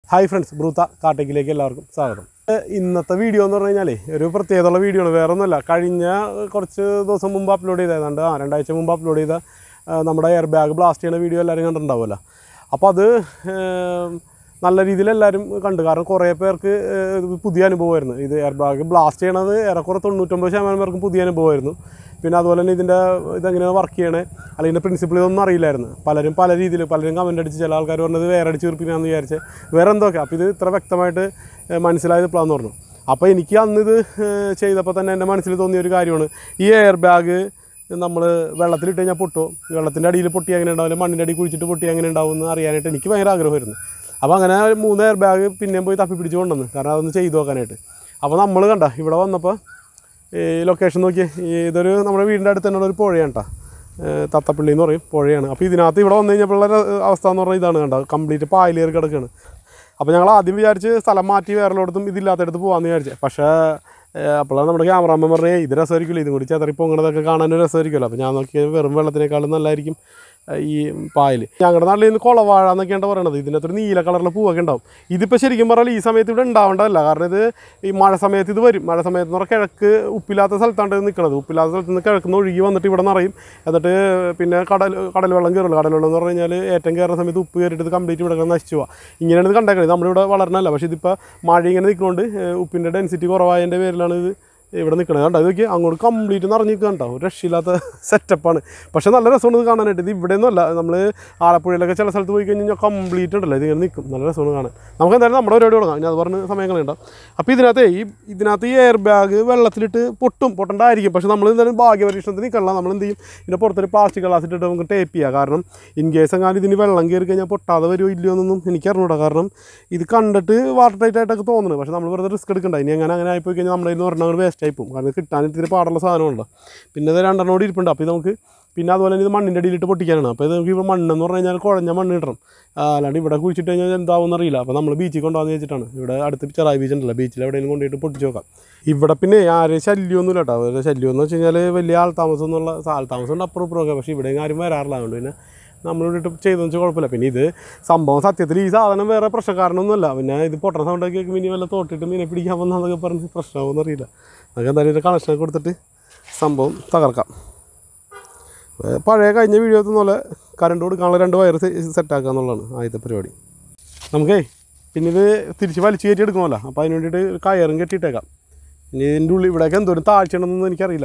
Hi friends ബ്രൂത്ത കാട്ടേക്കിലേക്ക് എല്ലാവർക്കും സ്വാഗതം ഏഹ് ഇന്നത്തെ വീഡിയോ എന്ന് പറഞ്ഞു കഴിഞ്ഞാൽ ഒരു പ്രത്യേകതയുള്ള വീഡിയോ ആണ് വേറെ ഒന്നുമല്ല കഴിഞ്ഞ കുറച്ച് ദിവസം മുമ്പ് അപ്ലോഡ് ചെയ്തതാണ് ആ രണ്ടാഴ്ച മുമ്പ് അപ്ലോഡ് ചെയ്ത ഏഹ് നമ്മുടെ എയർ ബാഗ് ബ്ലാസ്റ്റ് ചെയ്യുന്ന വീഡിയോ എല്ലാവരും കണ്ടിട്ടുണ്ടാവുമല്ലോ അപ്പോൾ അത് ഏഹ് നല്ല രീതിയിൽ എല്ലാവരും കണ്ടു കാരണം കുറേ പേർക്ക് ഏഹ് ഇത് പുതിയ അനുഭവമായിരുന്നു ഇത് എയർ ബാഗ് ബ്ലാസ്റ്റ് ചെയ്യണത് ഏറെക്കുറെ തൊണ്ണൂറ്റൊമ്പത് ശതമാനം പേർക്കും പുതിയ അനുഭവമായിരുന്നു പിന്നെ അതുപോലെ തന്നെ ഇതിൻ്റെ ഇതെങ്ങനെയാണ് വർക്ക് ചെയ്യണേ അല്ലെങ്കിൽ ഇതിൻ്റെ പ്രിൻസിപ്പിൾ ഇതൊന്നും അറിയില്ലായിരുന്നു പലരും പല രീതിയിൽ പലരും കമൻ്റ് അടിച്ച് ചില ആൾക്കാർ പറഞ്ഞത് വേറെ അടിച്ച് തീർപ്പിക്കാന്ന് വിചാരിച്ച് വേറെ എന്തൊക്കെ അപ്പോൾ ഇത് ഇത്ര വ്യക്തമായിട്ട് ഏഹ് മനസ്സിലായത് ഇപ്പോഴാന്ന് പറഞ്ഞു അപ്പോൾ എനിക്ക് അന്ന് ഇത് ഏഹ് ചെയ്തപ്പോൾ തന്നെ എൻ്റെ മനസ്സിൽ തോന്നിയ ഒരു കാര്യമാണ് ഈ എയർ ബാഗ് നമ്മൾ വെള്ളത്തിലിട്ട് കഴിഞ്ഞാൽ പൊട്ടോ വെള്ളത്തിൻ്റെ അടിയിൽ പൊട്ടി എങ്ങനെ ഉണ്ടാവില്ല മണ്ണിൻ്റെ അടിയിൽ കുഴിച്ചിട്ട് പൊട്ടി എങ്ങനെ ഉണ്ടാവും എന്ന് അറിയാനായിട്ട് എനിക്ക് ഭയങ്കര ആഗ്രഹമായിരുന്നു അപ്പോൾ അങ്ങനെ ഒരു മൂന്ന് എയർ ബാഗ് പിന്നെയും പോയി തപ്പി പിടിച്ച് കൊണ്ടുവന്ന് കാരണം അതൊന്ന് ചെയ്തു നോക്കാനായിട്ട് അപ്പോൾ നമ്മൾ കണ്ട ഇവിടെ വന്നപ്പോൾ ഈ ലൊക്കേഷൻ നോക്കിയേ ഈ ഇതൊരു നമ്മുടെ വീടിൻ്റെ അടുത്ത് തന്നെയുള്ള ഒരു പുഴയാണ് കേട്ടോ തത്തപ്പള്ളി എന്ന് പറയും പുഴയാണ് അപ്പോൾ ഇതിനകത്ത് ഇവിടെ വന്നു കഴിഞ്ഞപ്പോഴുള്ള ഒരു അവസ്ഥ എന്ന് പറഞ്ഞാൽ ഇതാണ് കണ്ടോ കംപ്ലീറ്റ് പായലേറി കിടക്കുകയാണ് അപ്പോൾ ഞങ്ങൾ ആദ്യം വിചാരിച്ച് സ്ഥലം മാറ്റി വേറെല്ലോടത്തും ഇതില്ലാത്തടത്ത് പോകാമെന്ന് വിചാരിച്ചത് പക്ഷേ അപ്പോഴാണ് നമ്മുടെ ക്യാമറാമ്മ പറഞ്ഞേ ഇത് രസമായിരിക്കില്ല ഇതും കൂടി ചെതറി പൊങ്ങണതൊക്കെ കാണാനൊരു രസമായിരിക്കുമല്ലോ അപ്പോൾ ഞാൻ നോക്കിയത് വെറും വെള്ളത്തിനേക്കാളും നല്ലതായിരിക്കും ഏഹ് ഈ പായൽ ഞങ്ങളുടെ നാട്ടിൽ നിന്ന് കുളവാഴ എന്നൊക്കെയാണ് പറയണത് ഇതിനകത്തൊരു നീല കളറിലെ പൂവൊക്കെ ഉണ്ടാവും ഇതിപ്പോൾ ശരിക്കും പറഞ്ഞാൽ ഈ സമയത്ത് ഇവിടെ ഉണ്ടാവേണ്ടതല്ല കാരണം ഇത് ഈ മഴ സമയത്ത് ഇത് വരും മഴ സമയത്ത് എന്ന് പറഞ്ഞാൽ കിഴക്ക് ഉപ്പില്ലാത്ത സ്ഥലത്താണ് ഇത് നിൽക്കുന്നത് ഉപ്പില്ലാത്ത സ്ഥലത്ത് നിന്ന് കിഴക്ക് നിന്ന് ഒഴുകി വന്നിട്ട് ഇവിടെ നിറയും എന്നിട്ട് പിന്നെ കടൽ കടൽ വെള്ളം കയറുള്ളൂ കടൽ വെള്ളം എന്ന് പറഞ്ഞു കഴിഞ്ഞാൽ ഏറ്റവും കയറുന്ന സമയത്ത് ഉപ്പ് കയറിയിട്ട് ഇത് കംപ്ലീറ്റ് ഇവിടെ കിടന്ന് നശിച്ചു പോവാം ഇങ്ങനെയാണ് ഇത് കണ്ടേക്കുന്നത് നമ്മളിവിടെ വളരണമല്ല പക്ഷേ ഇതിപ്പോൾ മഴ ഇങ്ങനെ നിൽക്കുന്നതുകൊണ്ട് ഏഹ് ഉപ്പിൻ്റെ ഡെൻസിറ്റി കുറവായതിൻ്റെ പേരിലാണ് ഇത് ഇവിടെ നിൽക്കണത് കണ്ടോ ഇതൊക്കെ അങ്ങോട്ട് കംപ്ലീറ്റ് നിറഞ്ഞ് നിൽക്കുക കേട്ടോ ഒരു രക്ഷയില്ലാത്ത സെറ്റപ്പാണ് പക്ഷേ നല്ല രസമാണ് ഇത് കാണാനായിട്ട് ഇത് ഇവിടെ ഒന്നുമല്ല നമ്മൾ ആലപ്പുഴയിലൊക്കെ ചില സ്ഥലത്ത് പോയി കഴിഞ്ഞാൽ കംപ്ലീറ്റ് ഉണ്ടല്ലോ ഇത് ഇങ്ങനെ നിൽക്കും നല്ല രസമാണ് കാണാൻ നമുക്ക് എന്തായാലും നമ്മുടെ പരിപാടി തുടങ്ങാം ഞാൻ അത് പറഞ്ഞ് സമയങ്ങളുണ്ടാവും അപ്പോൾ ഇതിനകത്ത് ഈ ഇതിനകത്ത് ഈ എയർ ബാഗ് വെള്ളത്തിലിട്ട് പൊട്ടും പൊട്ടണ്ടായിരിക്കും പക്ഷേ നമ്മൾ എന്തായാലും ഭാഗ്യപരീക്ഷണത്തിന് നിൽക്കണം നമ്മൾ എന്ത് ചെയ്യും ഇതിൻ്റെ പുറത്തൊരു പ്ലാസ്റ്റിക് ഗ്ലാസ് ഇട്ടിട്ട് നമുക്ക് ടേപ്പ് ചെയ്യാം കാരണം ഇൻ കേസ് എങ്ങാനും ഇതിന് വെള്ളം കയറി കഴിഞ്ഞാൽ പൊട്ടാതെ വരുമോ ഇല്ലയോ എന്നൊന്നും എനിക്ക് അറിഞ്ഞൂടാ കാരണം ഇത് കണ്ടിട്ട് വാട്ടർ ടൈറ്റ് ആയിട്ടൊക്കെ തോന്നുന്നു പക്ഷേ നമ്മൾ വെറുതെ റിസ്ക് എടുക്കണ്ട ഇനി അങ്ങനെ അങ്ങനെ ആയിപ്പോയി കഴിഞ്ഞാൽ നമ്മുടെ കയ്യിൽ നിന്ന് ഒരെണ്ണം വേസ്റ്റ് ആയി പോകും കാരണം കിട്ടാൻ ഇത്തിരി പാടുള്ള സാധനമുണ്ടോ പിന്നെ ഇത് രണ്ടെണ്ണം കൂടി ഇരിപ്പുണ്ട് അപ്പോൾ ഇത് നമുക്ക് പിന്നെ അതുപോലെ തന്നെ ഇത് മണ്ണിൻ്റെ അടിയിലിട്ട് പൊട്ടിക്കാനാണ് അപ്പോൾ ഇത് നമുക്ക് ഇപ്പോൾ മണ്ണെന്ന് പറഞ്ഞു കഴിഞ്ഞാൽ കുഴഞ്ഞ മണ്ണ് കിട്ടണം ആ, അല്ലാണ്ട് ഇവിടെ കുഴിച്ചിട്ട് കഴിഞ്ഞാൽ എന്താവും അറിയില്ല അപ്പോൾ നമ്മൾ ബീച്ചിൽ കൊണ്ടുപോകാന്ന് വെച്ചിട്ടാണ് ഇവിടെ അടുത്ത് ചെറായി ബീച്ച് ഉണ്ടല്ലോ ബീച്ചിൽ എവിടെയെങ്കിലും കൊണ്ടുപോയിട്ട് പൊട്ടിച്ച് നോക്കാം ഇവിടെ പിന്നെ ആരെയും ശല്യമൊന്നുമില്ല കേട്ടോ അവരുടെ ശല്യം എന്ന് വെച്ച് കഴിഞ്ഞാൽ വലിയ ആൾതാമസം എന്നുള്ള ആൾതാമസം ഉണ്ട് അപ്പുറം ഇപ്പുറമൊക്കെ പക്ഷേ ഇവിടെയും ആരും വരാറില്ല അതുകൊണ്ട് പിന്നെ നമ്മളിട്ട് ചെയ്തെന്ന് വെച്ചാൽ കുഴപ്പമില്ല പിന്നെ ഇത് സംഭവം സത്യത്തിൽ ഈ സാധനം വേറെ പ്രശ്നക്കാരനൊന്നുമല്ല പിന്നെ ഇത് പൊട്ടണ സൗണ്ടൊക്കെ കേൾക്കുമ്പോൾ ഇനി വല്ല തോട്ടിട്ട് മീനെ പിടിക്കാൻ വന്നതൊക്കെ പറഞ്ഞ് പ്രശ്നമാകുമെന്ന് അറിയില്ല നമുക്ക് എന്തായാലും ഒരു കണക്ഷൻ കൊടുത്തിട്ട് സംഭവം തകർക്കാം ഏ, പഴയ കഴിഞ്ഞ വീഡിയോത്തിൽ പോലെ കറണ്ട് കൊടുക്കാനുള്ള രണ്ട് വയർ സെറ്റാക്കുക എന്നുള്ളതാണ് ആദ്യത്തെ പരിപാടി നമുക്കേ പിന്നെ ഇത് തിരിച്ച് വലിച്ചു കയറ്റി എടുക്കണമല്ലോ അപ്പോൾ അതിന് വേണ്ടിയിട്ട് ഒരു കയറും കെട്ടിയിട്ടേക്കാം ഇനി ഇതിൻ്റെ ഉള്ളിൽ ഇവിടെയൊക്കെ എന്തോരം താഴ്ചയുണ്ടെന്നൊന്നും എനിക്കറിയില്ല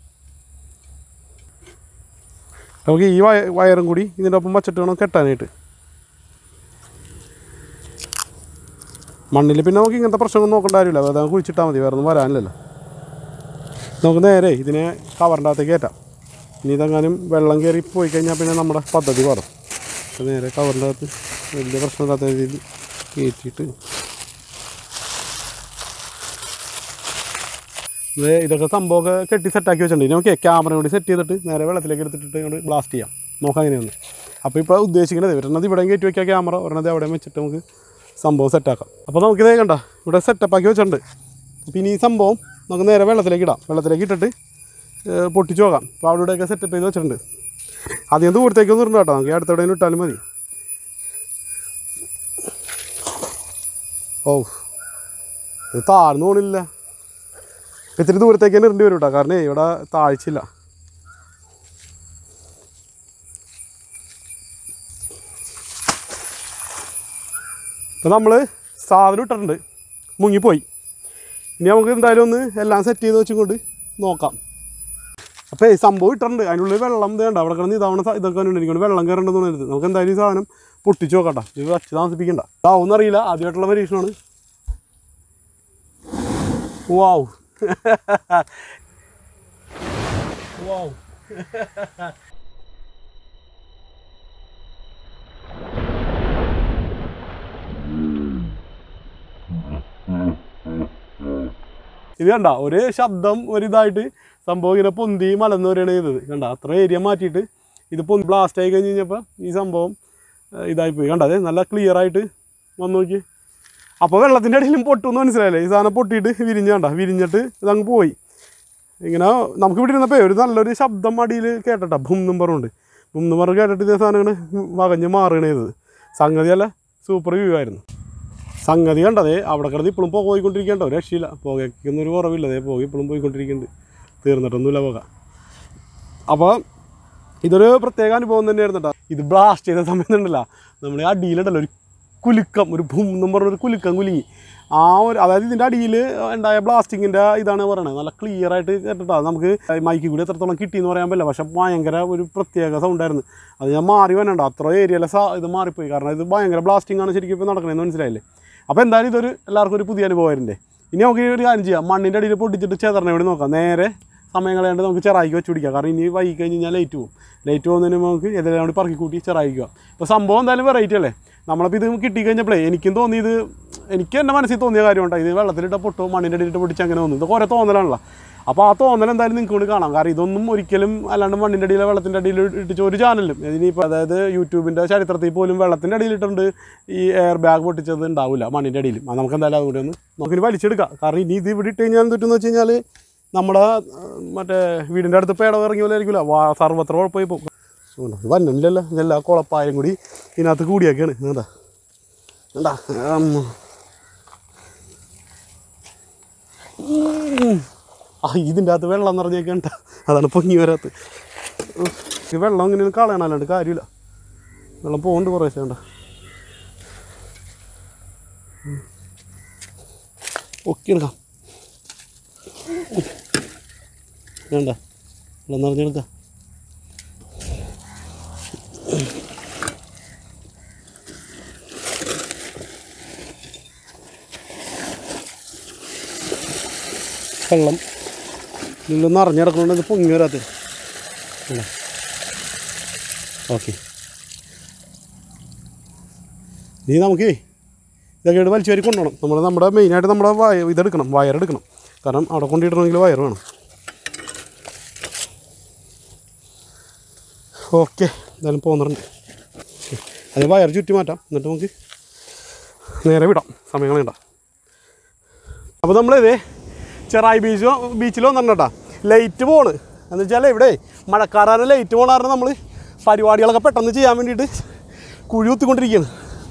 നമുക്ക് ഈ വയ വയറും കൂടി ഇതിൻ്റെ ഒപ്പം വച്ചിട്ട് വേണം കെട്ടാനായിട്ട് മണ്ണിൽ പിന്നെ നമുക്ക് ഇങ്ങനത്തെ പ്രശ്നമൊന്നും നോക്കേണ്ട കാര്യമില്ല വെറുതെ നമുക്ക് കുഴിച്ചിട്ടാൽ മതി വേറെ ഒന്നും വരാനില്ലല്ലോ നമുക്ക് നേരെ ഇതിനെ കവറിൻ്റെ അകത്തേക്ക് കയറ്റാം ഇനി ഇതെങ്ങാനും വെള്ളം കയറി പോയി കഴിഞ്ഞാൽ പിന്നെ നമ്മുടെ പദ്ധതി പാടും അപ്പോൾ നേരെ കവറിൻ്റെ അകത്ത് വലിയ പ്രശ്നമില്ലാത്ത രീതിയിൽ കയറ്റിയിട്ട് ഇത് ഇതൊക്കെ സംഭവമൊക്കെ കെട്ടി സെറ്റാക്കി വെച്ചിട്ടുണ്ട് ഇനി നമുക്ക് ക്യാമറ കൂടി സെറ്റ് ചെയ്തിട്ട് നേരെ വെള്ളത്തിലേക്ക് എടുത്തിട്ട് ഇങ്ങോട്ട് ബ്ലാസ്റ്റ് ചെയ്യാം നോക്കാം അങ്ങനെയൊന്ന് അപ്പോൾ ഇപ്പോൾ ഉദ്ദേശിക്കുന്നത് ഒരെണ്ണത് ഇവിടെയും കയറ്റി വയ്ക്കാം ക്യാമറ ഒരെണ്ണത് അവിടെയും വെച്ചിട്ട് നമുക്ക് സംഭവം സെറ്റാക്കാം അപ്പോൾ നമുക്കിതേ കണ്ട ഇവിടെ സെറ്റപ്പാക്കി വെച്ചിട്ടുണ്ട് അപ്പോൾ ഇനി ഈ സംഭവം നമുക്ക് നേരെ വെള്ളത്തിലേക്ക് ഇടാം വെള്ളത്തിലേക്ക് ഇട്ടിട്ട് ഏഹ്, പൊട്ടിച്ച് നോക്കാം അപ്പോൾ അവിടെ ഇവിടെയൊക്കെ സെറ്റപ്പ് ചെയ്ത് വെച്ചിട്ടുണ്ട് അധികം ദൂരത്തേക്കൊന്നും ഇടണ്ട കേട്ടോ നമുക്ക് അടുത്ത എവിടെയെങ്കിലും ഇട്ടാലും മതി ഓ ഇത് താഴ്ന്നു പോണില്ല ഇത്തിരി ദൂരത്തേക്ക് തന്നെ ഇറണ്ടി വരും കേട്ടോ കാരണം ഇവിടെ താഴ്ചയില്ല ഇപ്പം നമ്മൾ സാധനം ഇട്ടിട്ടുണ്ട് മുങ്ങിപ്പോയി ഇനി നമുക്ക് എന്തായാലും ഒന്ന് എല്ലാം സെറ്റ് ചെയ്ത് വെച്ചും കൊണ്ട് നോക്കാം അപ്പോൾ ഈ സംഭവം ഇട്ടിട്ടുണ്ട് അതിനുള്ളിൽ വെള്ളം വേണ്ട അവിടെ കിടന്ന് ഇതാവണ സ- ഇതൊക്കെ ഉണ്ട് എനിക്കൊണ്ട് വെള്ളം കയറേണ്ടതെന്ന് തോന്നരുത് നമുക്ക് എന്തായാലും ഈ സാധനം പൊട്ടിച്ച് നോക്കട്ടെ ഇത് വച്ച് താമസിപ്പിക്കണ്ട ഇതാവും അറിയില്ല ആദ്യമായിട്ടുള്ള പരീക്ഷണമാണ് വാവ് വാവ് ഇത് കണ്ട ഒരു ശബ്ദം ഒരു ഇതായിട്ട് സംഭവം ഇങ്ങനെ പൊന്തി മലന്ന് വരെയാണ് ചെയ്തത് കണ്ട അത്ര ഏരിയ മാറ്റിയിട്ട് ഇത് പൊന്തി ബ്ലാസ്റ്റ് ആയി കഴിഞ്ഞ് കഴിഞ്ഞപ്പോൾ ഈ സംഭവം ഏഹ്, ഇതായിപ്പോയി കണ്ട അതെ നല്ല ക്ലിയർ ആയിട്ട് വന്നു നോക്കി അപ്പോൾ വെള്ളത്തിൻ്റെ ഇടയിലും പൊട്ടുമെന്ന് മനസ്സിലായില്ലേ ഈ സാധനം പൊട്ടിയിട്ട് വിരിഞ്ഞ് കണ്ട വിരിഞ്ഞിട്ട് ഇതങ്ങ് പോയി ഇങ്ങനെ നമുക്ക് ഇവിടെ ഇരുന്നപ്പോൾ ഒരു നല്ലൊരു ശബ്ദം അടിയിൽ കേട്ടട്ടാ ഭൂം എന്നും പറഞ്ഞുകൊണ്ട് ഭൂം എന്ന് പറഞ്ഞ് കേട്ടിട്ട് ഇതേ സാധനം ഇങ്ങനെ വകഞ്ഞ് മാറുകയാണ് ചെയ്തത് സംഗതി അല്ല സൂപ്പർ വ്യൂ ആയിരുന്നു സംഗതി കണ്ടതേ അവിടെ കിടന്ന് ഇപ്പോഴും പുക പോയിക്കൊണ്ടിരിക്കണ്ടോ ഒരു രക്ഷയില്ല പുകയ്ക്കൊന്നും ഒരു കുറവില്ല അതേ പുക ഇപ്പോഴും പോയിക്കൊണ്ടിരിക്കുന്നുണ്ട് തീർന്നിട്ടൊന്നുമില്ല പുക അപ്പോൾ ഇതൊരു പ്രത്യേക അനുഭവം തന്നെയായിരുന്നു കേട്ടോ ഇത് ബ്ലാസ്റ്റ് ചെയ്ത സമയത്ത് ഉണ്ടല്ലോ നമ്മൾ അടിയിലുണ്ടല്ലോ ഒരു കുലുക്കം ഒരു ഭൂം എന്നും പറഞ്ഞൊരു കുലുക്കം കുലുങ്ങി ആ ഒരു അതായത് ഇതിൻ്റെ അടിയിൽ ഉണ്ടായ ബ്ലാസ്റ്റിങ്ങിൻ്റെ ഇതാണ് പറയണത് നല്ല ക്ലിയർ ആയിട്ട് കേട്ടിട്ടാ നമുക്ക് മൈക്കിൽ കൂടി എത്രത്തോളം കിട്ടിയെന്ന് പറയാൻ പറ്റില്ല പക്ഷെ ഭയങ്കര ഒരു പ്രത്യേക സൗണ്ടായിരുന്നു അത് ഞാൻ മാറി വന്നണ്ട അത്ര ഏരിയയിലെ സാ ഇത് മാറിപ്പോയി കാരണം ഇത് ഭയങ്കര ബ്ലാസ്റ്റിംഗ് ആണ് ശരിക്കും ഇപ്പോൾ നടക്കണതെന്ന് മനസ്സിലായില്ലേ അപ്പോൾ എന്തായാലും ഇതൊരു എല്ലാവർക്കും ഒരു പുതിയ അനുഭവമായിരുന്നേ ഇനി നമുക്ക് ഈ ഒരു കാര്യം ചെയ്യാം മണ്ണിൻ്റെ അടിയിൽ പൊട്ടിച്ചിട്ട് ചെതറിനെ വേണ്ടി നോക്കാം നേരെ സമയം കളയാണ്ട് നമുക്ക് ചെറായിക്ക് വെച്ച് പിടിക്കാം കാരണം ഇനി വൈകി കഴിഞ്ഞ് കഴിഞ്ഞാൽ ലൈറ്റ് പോകും ലൈറ്റ് പോകുന്നതിന് മുമ്പ് നമുക്ക് എല്ലാം കൂടി പറക്കി കൂട്ടി ചെറായിക്കുക ഇപ്പോൾ സംഭവം എന്തായാലും വെറൈറ്റി അല്ലേ നമ്മളിപ്പോൾ ഇത് കിട്ടിക്കഴിഞ്ഞപ്പോഴേ എനിക്കും തോന്നി ഇത് എനിക്ക് എൻ്റെ മനസ്സിൽ തോന്നിയ കാര്യമുണ്ട് ഇത് വെള്ളത്തിലിട്ട് പൊട്ടോ മണ്ണിൻ്റെ അടിയിലിട്ട് പൊട്ടിച്ച് അങ്ങനെ തോന്നുന്നു ഇത് കുറേ തോന്നലാണല്ലോ അപ്പോൾ ആ തോന്നൽ എന്തായാലും നിങ്ങൾക്ക് കൂടി കാണാം കാരണം ഇതൊന്നും ഒരിക്കലും അല്ലാണ്ട് മണ്ണിൻ്റെ അടിയിലെ വെള്ളത്തിൻ്റെ അടിയിൽ ഇട്ടിച്ച് ഒരു ചാനലും ഇതിനിപ്പോൾ അതായത് യൂട്യൂബിൻ്റെ ചരിത്രത്തിൽ പോലും വെള്ളത്തിൻ്റെ അടിയിലിട്ടുണ്ട് ഈ എയർ ബാഗ് പൊട്ടിച്ചത് ഉണ്ടാവില്ല മണ്ണിൻ്റെ അടിയിൽ അത് നമുക്ക് എന്തായാലും അതുകൂടി ഒന്ന് നമുക്കിനി വലിച്ചെടുക്കാം കാരണം ഇനി ഇത് ഇവിടെ ഇട്ട് കഴിഞ്ഞാൽ എന്തെന്ന് വെച്ച് കഴിഞ്ഞാൽ നമ്മുടെ ആ, മറ്റേ വീടിൻ്റെ അടുത്ത് പേട ഇറങ്ങിയ പോലെ ആയിരിക്കില്ല വാ സർവത്ര കുഴപ്പമായി പോകും വന്നില്ലല്ലോ ഇതെല്ലാം കുളപ്പായം കൂടി ഇതിനകത്ത് കൂടിയൊക്കെയാണ് എന്താ എന്താ ആ ഇതിൻ്റെ അകത്ത് വെള്ളം നിറഞ്ഞേക്കണ്ട അതാണ് പൊങ്ങി വരാത്ത ഈ വെള്ളം ഇങ്ങനെ കളയണല്ലാണ്ട് കാര്യമില്ല വെള്ളം പോകുന്നുണ്ട് കുറേ വേണ്ട ഒക്കെ എടുക്കാം വേണ്ട വെള്ളം നിറഞ്ഞെടുക്കാം വെള്ളം ഇതിൽ നിറഞ്ഞിടക്കണോണ്ട് ഇത് പൊങ്ങി വരാത്ത ഓക്കെ ഇനി നമുക്ക് ഇതൊക്കെ ഇവിടെ വലിച്ചു വരി കൊണ്ടുപോകണം നമ്മൾ നമ്മുടെ മെയിനായിട്ട് നമ്മുടെ വയ ഇതെടുക്കണം വയർ എടുക്കണം കാരണം അവിടെ കൊണ്ടിടണമെങ്കിൽ വയർ വേണം ഓക്കെ എന്തായാലും പോകുന്നുണ്ട് അത് വയർ ചുറ്റി മാറ്റാം എന്നിട്ട് നമുക്ക് നേരെ വിടാം സമയം കളയണ്ട അപ്പോൾ നമ്മളിത് ചെറായി ബീച്ച് ബീച്ചിൽ വന്നിട്ടാ ലൈറ്റ് പോണ് എന്ന് വെച്ചാൽ ഇവിടെ മഴക്കാറാണ് ലൈറ്റ് പോണ കാരണം നമ്മൾ പരിപാടികളൊക്കെ പെട്ടെന്ന് ചെയ്യാൻ വേണ്ടിയിട്ട് കുഴി കുത്തിക്കൊണ്ടിരിക്കുകയാണ്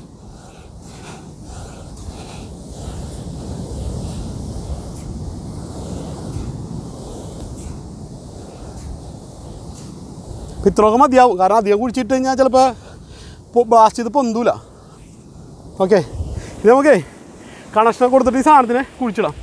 ഇപ്പം ഇത്രയൊക്കെ മതിയാവും കാരണം അധികം കുഴിച്ചിട്ട് കഴിഞ്ഞാൽ ചിലപ്പോൾ ബ്ലാസ്റ്റ് ചെയ്ത് പൊന്തൂല ഓക്കെ ഇത് നമുക്കേ കണക്ഷൻ കൊടുത്തിട്ട് ഈ സാധനത്തിനെ കുഴിച്ചിടാം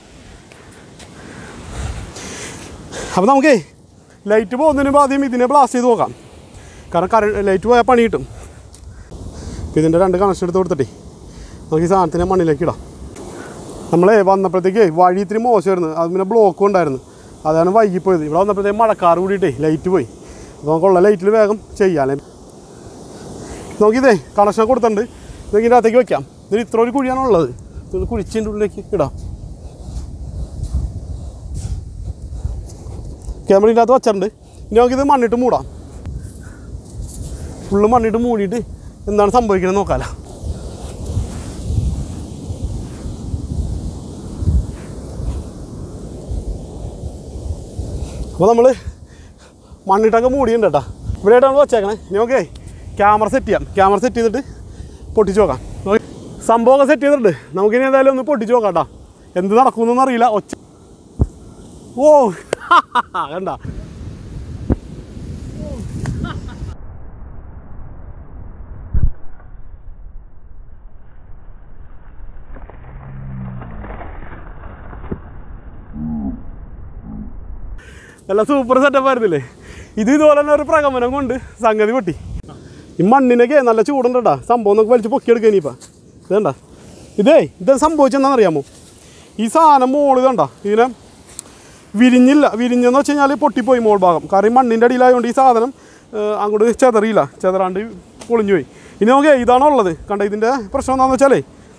അപ്പോൾ നമുക്കേ ലൈറ്റ് പോകുന്നതിന് മുമ്പ് ആദ്യം ഇതിനെ ബ്ലാസ്റ്റ് ചെയ്ത് നോക്കാം കാരണം കറണ്ട് ലൈറ്റ് പോയാൽ പണി കിട്ടും അപ്പോൾ ഇതിൻ്റെ രണ്ട് കണക്ഷൻ എടുത്ത് കൊടുത്തിട്ടേ നമുക്ക് ഈ സാധനത്തിനെ മണ്ണിലേക്ക് ഇടാം നമ്മളെ വന്നപ്പോഴത്തേക്ക് വഴി ഇത്തിരി മോശമായിരുന്നു അത് പിന്നെ ബ്ലോക്കും ഉണ്ടായിരുന്നു അതാണ് വൈകിപ്പോയത് ഇവിടെ വന്നപ്പോഴത്തേക്ക് മഴക്കാറ് കൂടിയിട്ടേ ലൈറ്റ് പോയി അപ്പോൾ നമുക്കുള്ള ലൈറ്റിൽ വേഗം ചെയ്യാല്ലേ നോക്കിയതേ കണക്ഷൻ കൊടുത്തിട്ടുണ്ട് ഇത് ഇതിൻ്റെ അകത്തേക്ക് വെക്കാം ഇതിൽ ഇത്ര ഒരു കുഴിയാണുള്ളത് ഇത് കുഴിച്ചിൻ്റെ ഉള്ളിലേക്ക് ഇടാം ക്യാമറയുടെ അകത്ത് വെച്ചിട്ടുണ്ട് ഇനി നമുക്കിത് മണ്ണിട്ട് മൂടാം ഫുള്ള് മണ്ണിട്ട് മൂടിയിട്ട് എന്താണ് സംഭവിക്കുന്നത് നോക്കാമല്ലോ അപ്പോൾ നമ്മൾ മണ്ണിട്ടൊക്കെ മൂടിയുണ്ട് കേട്ടോ ഇവിടെ ആയിട്ടാണ് വെച്ചേക്കണേ ഇനി ഓക്കെ ക്യാമറ സെറ്റ് ചെയ്യാം ക്യാമറ സെറ്റ് ചെയ്തിട്ട് പൊട്ടിച്ച് നോക്കാം ഓക്കേ. സംഭവമൊക്കെ സെറ്റ് ചെയ്തിട്ടുണ്ട് നമുക്കിനി എന്തായാലും ഒന്ന് പൊട്ടിച്ച് നോക്കാം കേട്ടോ എന്ത് നടക്കുമെന്നൊന്നും അറിയില്ല ഒച്ച ഓ കണ്ട നല്ല സൂപ്പർ സെറ്റപ്പ് ആയിരുന്നില്ലേ ഇത് ഇതുപോലെ തന്നെ ഒരു പ്രകമനം കൊണ്ട് സംഗതി പൊട്ടി ഈ മണ്ണിനൊക്കെ നല്ല ചൂടുണ്ട് കേട്ടാ സംഭവം നമുക്ക് വലിച്ച് പൊക്കിയെടുക്കുക ഇനിയിപ്പോൾ ഇതണ്ട ഇതേ ഇത് സംഭവിച്ചെന്താണെന്ന് അറിയാമോ ഈ സാധനം മോള് കണ്ട ഇതിനെ വിരിഞ്ഞില്ല വിരിഞ്ഞെന്ന് വെച്ച് കഴിഞ്ഞാൽ പൊട്ടിപ്പോയി മോൾ ഭാഗം കാരണം ഈ മണ്ണിൻ്റെ അടിയിലായതുകൊണ്ട് ഈ സാധനം ഏഹ്, അങ്ങോട്ട് ചെതറിയില്ല ചെതറാണ്ട് പൊളിഞ്ഞു പോയി ഇനി നമുക്ക് ഇതാണുള്ളത് കണ്ട ഇതിൻ്റെ പ്രശ്നം എന്താണെന്ന് വെച്ചാലേ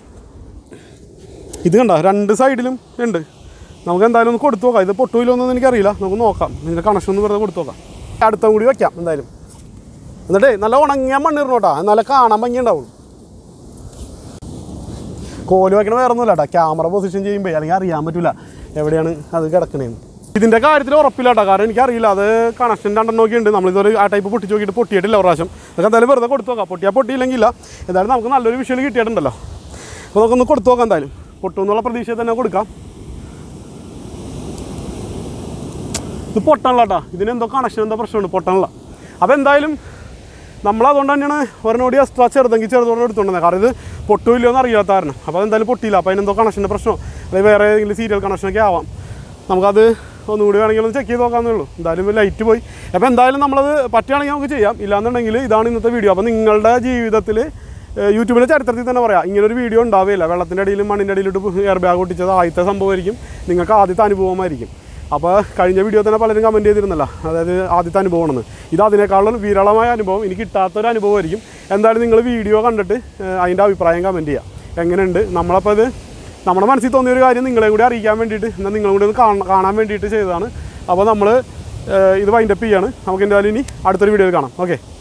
ഇത് കണ്ട രണ്ട് സൈഡിലും ഉണ്ട് നമുക്ക് എന്തായാലും ഒന്ന് കൊടുത്തു നോക്കാം ഇത് പൊട്ടുമില്ലോന്നൊന്നും എനിക്കറിയില്ല നമുക്ക് നോക്കാം ഇതിൻ്റെ കണക്ഷൻ ഒന്ന് വെറുതെ കൊടുത്തു നോക്കാം അടുത്ത കൂടി വെക്കാം എന്തായാലും എന്നിട്ടേ നല്ല ഉണങ്ങിയ മണ്ണിടണം കേട്ടോ എന്നാലേ കാണാൻ ഭംഗി ഉണ്ടാവുള്ളൂ കോല് വയ്ക്കണ വേറെ ഒന്നുമില്ല കേട്ടോ ക്യാമറ പൊസിഷൻ ചെയ്യുമ്പോൾ അല്ലെങ്കിൽ അറിയാൻ പറ്റില്ല എവിടെയാണ് അത് കിടക്കണേന്ന് ഇതിൻ്റെ കാര്യത്തിൽ ഉറപ്പില്ല കേട്ടോ കാരണം എനിക്കറിയില്ല അത് കണക്ഷൻ രണ്ടെണ്ണമൊക്കെ ഉണ്ട് നമ്മളിതൊരു ആ ടൈപ്പ് പൊട്ടിച്ച് നോക്കിയിട്ട് പൊട്ടിയിട്ടില്ല ഒരു പ്രാവശ്യം അതൊക്കെ എന്തായാലും വെറുതെ കൊടുത്തു നോക്കാം പൊട്ടിയാൽ പൊട്ടിയില്ലെങ്കില്ല എന്തായാലും നമുക്ക് നല്ലൊരു വിഷ്വൽ കിട്ടിയിട്ടുണ്ടല്ലോ അപ്പോൾ നമുക്കൊന്ന് കൊടുത്തു നോക്കാം എന്തായാലും പൊട്ടുമെന്നുള്ള പ്രതീക്ഷയിൽ തന്നെ കൊടുക്കാം ഇത് പൊട്ടണല്ല കേട്ടോ ഇതിനെന്തോ കണക്ഷൻ എന്തോ പ്രശ്നമുണ്ട് പൊട്ടണല്ല അപ്പോൾ എന്തായാലും നമ്മൾ അതുകൊണ്ട് തന്നെയാണ് ഒരെണ്ണോടി എക്സ്ട്രാ ചെറുതെങ്കിൽ ചെറുതോടെ എടുത്തുകൊണ്ടിരുന്നത് കാരണം ഇത് പൊട്ടുമില്ലോ എന്ന് അറിയാത്ത കാരണം അപ്പോൾ അതെന്തായാലും പൊട്ടിയില്ല അപ്പോൾ അതിനെന്തോ കണക്ഷൻ്റെ പ്രശ്നമോ അല്ലെങ്കിൽ വേറെ ഏതെങ്കിലും സീരിയൽ കണക്ഷനൊക്കെ ആവാം നമുക്കത് ഒന്നുകൂടി വേണമെങ്കിൽ ഒന്ന് ചെക്ക് ചെയ്ത് നോക്കാമെന്നേ ഉള്ളൂ എന്തായാലും ലൈറ്റ് പോയി അപ്പോൾ എന്തായാലും നമ്മളത് പറ്റുകയാണെങ്കിൽ നമുക്ക് ചെയ്യാം ഇല്ലാന്നുണ്ടെങ്കിൽ ഇതാണ് ഇന്നത്തെ വീഡിയോ അപ്പോൾ നിങ്ങളുടെ ജീവിതത്തിൽ യൂട്യൂബിലെ ചരിത്രത്തിൽ തന്നെ പറയാം ഇങ്ങനൊരു വീഡിയോ ഉണ്ടാവുകയില്ല വെള്ളത്തിൻ്റെ അടിയിലും മണ്ണിൻ്റെ അടിയിലിട്ട് എയർ ബാഗ് ഒട്ടിച്ചത് ആദ്യത്തെ സംഭവമായിരിക്കും നിങ്ങൾക്ക് ആദ്യത്തെ അനുഭവമായിരിക്കും അപ്പോൾ കഴിഞ്ഞ വീഡിയോ തന്നെ പലരും കമൻറ്റ് ചെയ്തിരുന്നല്ലോ അതായത് ആദ്യത്തെ അനുഭവമാണെന്ന് ഇത് അതിനേക്കാളും വിരളമായ അനുഭവം എനിക്ക് കിട്ടാത്തൊരു അനുഭവമായിരിക്കും എന്തായാലും നിങ്ങൾ വീഡിയോ കണ്ടിട്ട് ഏഹ്, അതിൻ്റെ അഭിപ്രായം കമൻറ്റ് ചെയ്യുക എങ്ങനെയുണ്ട് നമ്മളപ്പോൾ ഇത് നമ്മുടെ മനസ്സിൽ തോന്നിയ ഒരു കാര്യം നിങ്ങളെ കൂടി അറിയിക്കാൻ വേണ്ടിയിട്ട് എന്നാൽ നിങ്ങളും കൂടി ഒന്ന് കാണാൻ കാണാൻ വേണ്ടിയിട്ട് ചെയ്തതാണ് അപ്പോൾ നമ്മൾ ഇത് വൈൻഡപ്പ് ചെയ്യാണ് നമുക്ക് എന്തായാലും ഇനി അടുത്തൊരു വീഡിയോയിൽ കാണാം ഓക്കെ